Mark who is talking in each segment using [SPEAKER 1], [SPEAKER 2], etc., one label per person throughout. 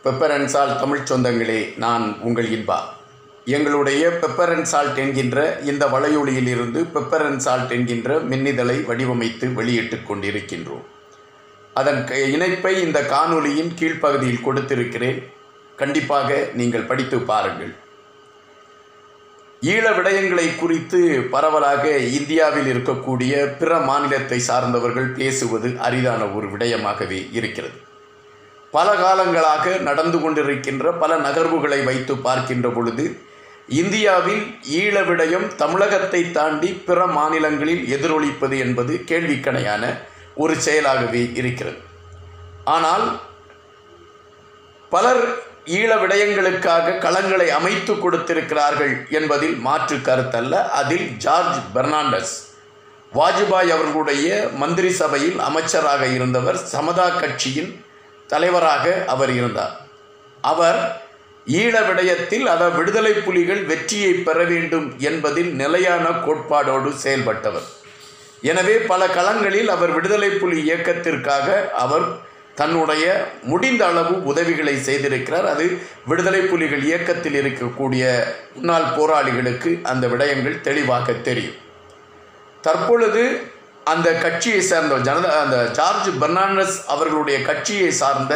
[SPEAKER 1] pepper and salt Tamil சொந்தங்களே நான் உங்கள் இன்பா எங்களுடைய பெப்பர் அண்ட் சால்ட் என்கின்ற இந்த வலையொலியிலிருந்து பெப்பர் அண்ட் சால்ட் என்கின்ற மின்னிதழை வடிவமைத்து வெளியிட்டுக் கொண்டிருக்கின்றோம் அதன் க- இணைப்பை இந்த காணொளியின் கீழ்ப்பகுதியில் கொடுத்திருக்கிறேன் கண்டிப்பாக நீங்கள் படித்து பாருங்கள் ஈழ விடயங்களை குறித்து பரவலாக இந்தியாவில் இருக்கக்கூடிய பிற மாநிலத்தை சார்ந்தவர்கள் பேசுவது அரிதான ஒரு விடயமாகவே இருக்கிறது பல காலங்களாக நடந்து கொண்டிருக்கின்ற பல நகர்வுகளை வைத்து பார்க்கின்ற பொழுது இந்தியாவில் ஈழ விடயம் தமிழகத்தை தாண்டி பிற மாநிலங்களில் எதிரொலிப்பது என்பது கேள்விக்கணையான ஒரு செயலாகவே இருக்கிறது ஆனால் பலர் ஈழ விடயங்களுக்காக களங்களை அமைத்து கொடுத்திருக்கிறார்கள் என்பதில் மாற்று கருத்தல்ல அதில் ஜார்ஜ் பெர்னாண்டஸ் வாஜ்பாய் அவர்களுடைய மந்திரி சபையில் அமைச்சராக இருந்தவர் சமதா கட்சியின் தலைவராக அவர் இருந்தார் அவர் ஈழ விடயத்தில் அத விடுதலை புலிகள் வெற்றியை பெற வேண்டும் என்பதில் நிலையான கோட்பாடோடு செயல்பட்டவர் எனவே பல களங்களில் அவர் விடுதலை புலி இயக்கத்திற்காக அவர் தன்னுடைய முடிந்த அளவு உதவிகளை செய்திருக்கிறார் அது விடுதலை புலிகள் இயக்கத்தில் இருக்கக்கூடிய முன்னாள் போராளிகளுக்கு அந்த விடயங்கள் தெளிவாக தெரியும் தற்பொழுது அந்த கட்சியை சார்ந்த ஜனதா அந்த ஜார்ஜ் பெர்னாண்டஸ் அவர்களுடைய கட்சியை சார்ந்த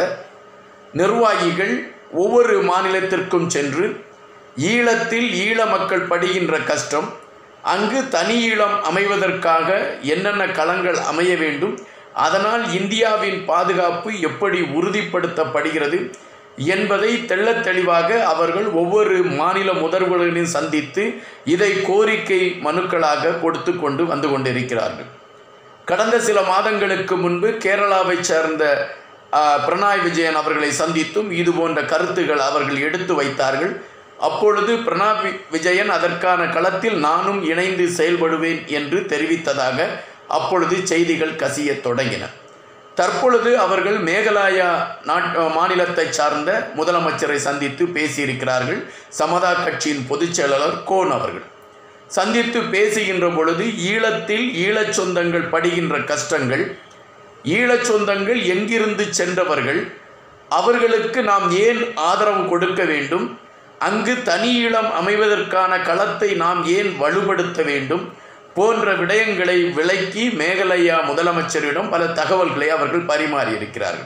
[SPEAKER 1] நிர்வாகிகள் ஒவ்வொரு மாநிலத்திற்கும் சென்று ஈழத்தில் ஈழ மக்கள் படுகின்ற கஷ்டம் அங்கு தனி ஈழம் அமைவதற்காக என்னென்ன களங்கள் அமைய வேண்டும் அதனால் இந்தியாவின் பாதுகாப்பு எப்படி உறுதிப்படுத்தப்படுகிறது என்பதை தெள்ளத் தெளிவாக அவர்கள் ஒவ்வொரு மாநில முதல்வர்களையும் சந்தித்து இதை கோரிக்கை மனுக்களாக கொடுத்து கொண்டு வந்து கொண்டிருக்கிறார்கள் கடந்த சில மாதங்களுக்கு முன்பு கேரளாவைச் சேர்ந்த ஆ, பினராயி விஜயன் அவர்களை சந்தித்தும் இது போன்ற கருத்துகள் அவர்கள் எடுத்து வைத்தார்கள் அப்பொழுது பினராயி விஜயன் அதற்கான களத்தில் நானும் இணைந்து செயல்படுவேன் என்று தெரிவித்ததாக அப்பொழுது செய்திகள் கசியத் தொடங்கின தற்பொழுது அவர்கள் மேகாலயா நாட் மாநிலத்தை சார்ந்த முதலமைச்சரை சந்தித்து பேசியிருக்கிறார்கள் சமதா கட்சியின் பொதுச் செயலாளர் கோன் அவர்கள் சந்தித்து பேசுகின்ற பொழுது ஈழத்தில் ஈழச் சொந்தங்கள் படுகின்ற கஷ்டங்கள் ஈழச் சொந்தங்கள் எங்கிருந்து சென்றவர்கள் அவர்களுக்கு நாம் ஏன் ஆதரவு கொடுக்க வேண்டும் அங்கு தனி ஈழம் அமைவதற்கான களத்தை நாம் ஏன் வலுப்படுத்த வேண்டும் போன்ற விடயங்களை விளக்கி மேகாலயா முதலமைச்சரிடம் பல தகவல்களை அவர்கள் பரிமாறியிருக்கிறார்கள்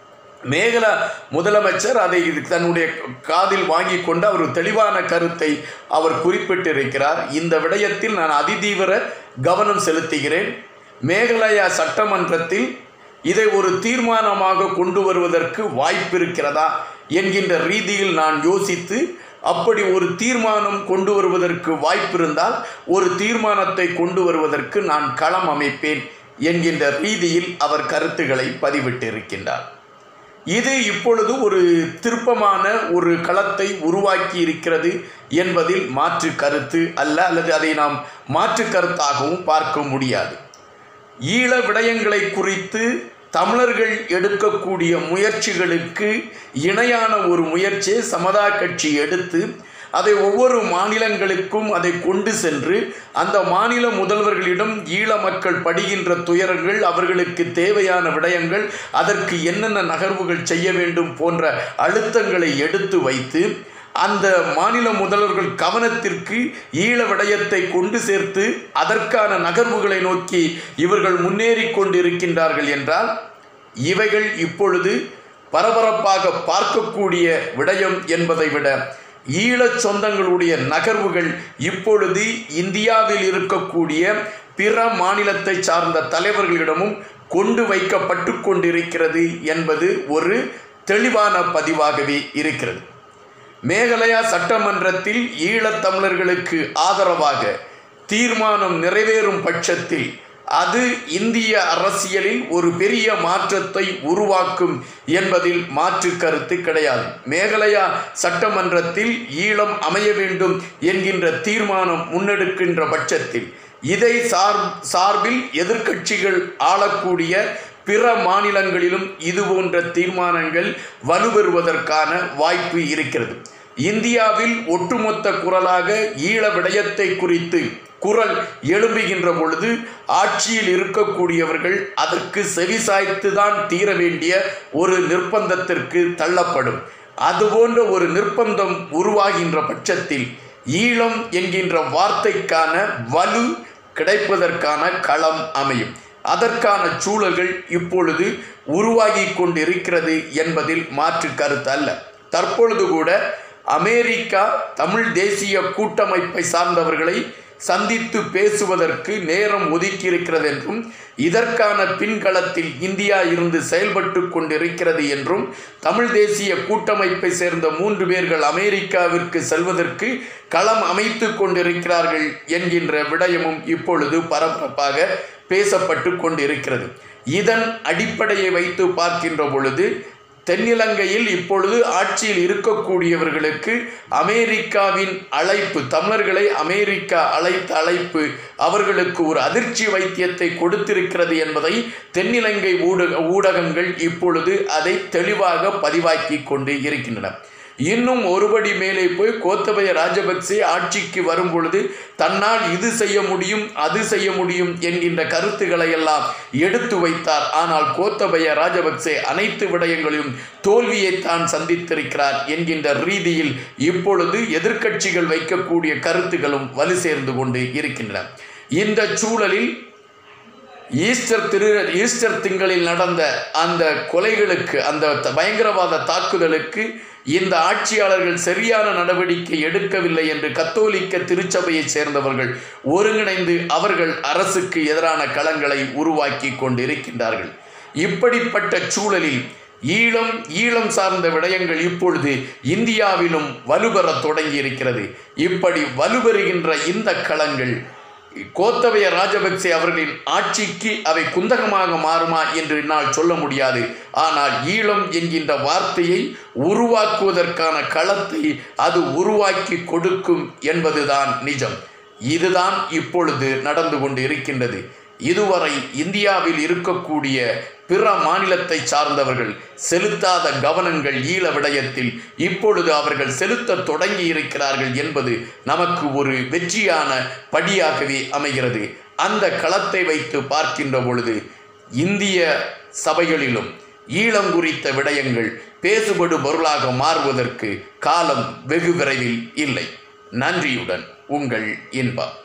[SPEAKER 1] மேகலா முதலமைச்சர் அதை இது தன்னுடைய காதில் வாங்கி கொண்டு அவர் ஒரு தெளிவான கருத்தை அவர் குறிப்பிட்டிருக்கிறார் இந்த விடயத்தில் நான் அதிதீவிர கவனம் செலுத்துகிறேன் மேகாலயா சட்டமன்றத்தில் இதை ஒரு தீர்மானமாக கொண்டு வருவதற்கு வாய்ப்பு இருக்கிறதா என்கின்ற ரீதியில் நான் யோசித்து அப்படி ஒரு தீர்மானம் கொண்டு வருவதற்கு வாய்ப்பு இருந்தால் ஒரு தீர்மானத்தை கொண்டு வருவதற்கு நான் களம் அமைப்பேன் என்கின்ற ரீதியில் அவர் கருத்துக்களை பதிவிட்டிருக்கின்றார் இது இப்பொழுது ஒரு திருப்பமான ஒரு களத்தை உருவாக்கி இருக்கிறது என்பதில் மாற்று கருத்து அல்ல அல்லது அதை நாம் மாற்று கருத்தாகவும் பார்க்க முடியாது ஈழ விடயங்களை குறித்து தமிழர்கள் எடுக்கக்கூடிய முயற்சிகளுக்கு இணையான ஒரு முயற்சியை சமதா கட்சி எடுத்து அதை ஒவ்வொரு மாநிலங்களுக்கும் அதை கொண்டு சென்று அந்த மாநில முதல்வர்களிடம் ஈழ மக்கள் படுகின்ற துயரங்கள் அவர்களுக்கு தேவையான விடயங்கள் அதற்கு என்னென்ன நகர்வுகள் செய்ய வேண்டும் போன்ற அழுத்தங்களை எடுத்து வைத்து அந்த மாநில முதல்வர்கள் கவனத்திற்கு ஈழ விடயத்தை கொண்டு சேர்த்து அதற்கான நகர்வுகளை நோக்கி இவர்கள் முன்னேறி கொண்டிருக்கின்றார்கள் என்றால் இவைகள் இப்பொழுது பரபரப்பாக பார்க்கக்கூடிய விடயம் என்பதை விட ஈழச் சொந்தங்களுடைய நகர்வுகள் இப்பொழுது இந்தியாவில் இருக்கக்கூடிய பிற மாநிலத்தை சார்ந்த தலைவர்களிடமும் கொண்டு வைக்கப்பட்டு கொண்டிருக்கிறது என்பது ஒரு தெளிவான பதிவாகவே இருக்கிறது மேகாலயா சட்டமன்றத்தில் ஈழத் தமிழர்களுக்கு ஆதரவாக தீர்மானம் நிறைவேறும் பட்சத்தில் அது இந்திய அரசியலில் ஒரு பெரிய மாற்றத்தை உருவாக்கும் என்பதில் மாற்று கருத்து கிடையாது மேகாலயா சட்டமன்றத்தில் ஈழம் அமைய வேண்டும் என்கின்ற தீர்மானம் முன்னெடுக்கின்ற பட்சத்தில் இதை சார் சார்பில் எதிர்க்கட்சிகள் ஆளக்கூடிய பிற மாநிலங்களிலும் இது போன்ற தீர்மானங்கள் வலுப்பெறுவதற்கான வாய்ப்பு இருக்கிறது இந்தியாவில் ஒட்டுமொத்த குரலாக ஈழ விடயத்தை குறித்து குரல் எழும்புகின்ற பொழுது ஆட்சியில் இருக்கக்கூடியவர்கள் அதற்கு செவிசாய்த்து தான் தீர வேண்டிய ஒரு நிர்பந்தத்திற்கு தள்ளப்படும் அதுபோன்ற ஒரு நிர்பந்தம் உருவாகின்ற பட்சத்தில் ஈழம் என்கின்ற வார்த்தைக்கான வலு கிடைப்பதற்கான களம் அமையும் அதற்கான சூழல்கள் இப்பொழுது உருவாகி கொண்டிருக்கிறது என்பதில் மாற்று கருத்து அல்ல தற்பொழுது கூட அமெரிக்கா தமிழ் தேசிய கூட்டமைப்பை சார்ந்தவர்களை சந்தித்து பேசுவதற்கு நேரம் ஒதுக்கியிருக்கிறது என்றும் இதற்கான பின்களத்தில் இந்தியா இருந்து செயல்பட்டு கொண்டிருக்கிறது என்றும் தமிழ் தேசிய கூட்டமைப்பை சேர்ந்த மூன்று பேர்கள் அமெரிக்காவிற்கு செல்வதற்கு களம் அமைத்து கொண்டிருக்கிறார்கள் என்கின்ற விடயமும் இப்பொழுது பரபரப்பாக பேசப்பட்டு கொண்டிருக்கிறது இதன் அடிப்படையை வைத்து பார்க்கின்ற பொழுது தென்னிலங்கையில் இப்பொழுது ஆட்சியில் இருக்கக்கூடியவர்களுக்கு அமெரிக்காவின் அழைப்பு தமிழர்களை அமெரிக்கா அழைத்த அழைப்பு அவர்களுக்கு ஒரு அதிர்ச்சி வைத்தியத்தை கொடுத்திருக்கிறது என்பதை தென்னிலங்கை ஊடக ஊடகங்கள் இப்பொழுது அதை தெளிவாக பதிவாக்கி கொண்டு இருக்கின்றன இன்னும் ஒருபடி மேலே போய் கோத்தபய ராஜபக்சே ஆட்சிக்கு வரும் பொழுது தன்னால் இது செய்ய முடியும் அது செய்ய முடியும் என்கின்ற கருத்துக்களை எல்லாம் எடுத்து வைத்தார் ஆனால் கோத்தபய ராஜபக்சே அனைத்து விடயங்களிலும் தோல்வியை தான் சந்தித்திருக்கிறார் என்கின்ற ரீதியில் இப்பொழுது எதிர்க்கட்சிகள் வைக்கக்கூடிய கருத்துகளும் வலு சேர்ந்து கொண்டு இருக்கின்றன இந்த சூழலில் ஈஸ்டர் திரு ஈஸ்டர் திங்களில் நடந்த அந்த கொலைகளுக்கு அந்த த- பயங்கரவாத தாக்குதலுக்கு இந்த ஆட்சியாளர்கள் சரியான நடவடிக்கை எடுக்கவில்லை என்று கத்தோலிக்க திருச்சபையைச் சேர்ந்தவர்கள் ஒருங்கிணைந்து அவர்கள் அரசுக்கு எதிரான களங்களை உருவாக்கி கொண்டிருக்கின்றார்கள் இப்படிப்பட்ட சூழலில் ஈழம் ஈழம் சார்ந்த விடயங்கள் இப்பொழுது இந்தியாவிலும் வலுப்பெறத் தொடங்கி இருக்கிறது இப்படி வலுப்பெறுகின்ற இந்த களங்கள் கோத்தபய ராஜபக்சே அவர்களின் ஆட்சிக்கு அவை குந்தகமாக மாறுமா என்று என்னால் சொல்ல முடியாது ஆனால் ஈழம் என்கின்ற வார்த்தையை உருவாக்குவதற்கான களத்தை அது உருவாக்கி கொடுக்கும் என்பதுதான் நிஜம் இதுதான் இப்பொழுது நடந்து கொண்டு இருக்கின்றது இதுவரை இந்தியாவில் இருக்கக்கூடிய பிற மாநிலத்தை சார்ந்தவர்கள் செலுத்தாத கவனங்கள் ஈழ விடயத்தில் இப்பொழுது அவர்கள் செலுத்த தொடங்கி இருக்கிறார்கள் என்பது நமக்கு ஒரு வெற்றியான படியாகவே அமைகிறது அந்த களத்தை வைத்து பார்க்கின்ற பொழுது இந்திய சபைகளிலும் ஈழம் குறித்த விடயங்கள் பேசுபடு பொருளாக மாறுவதற்கு காலம் வெகு விரைவில் இல்லை நன்றியுடன் உங்கள் இன்பம்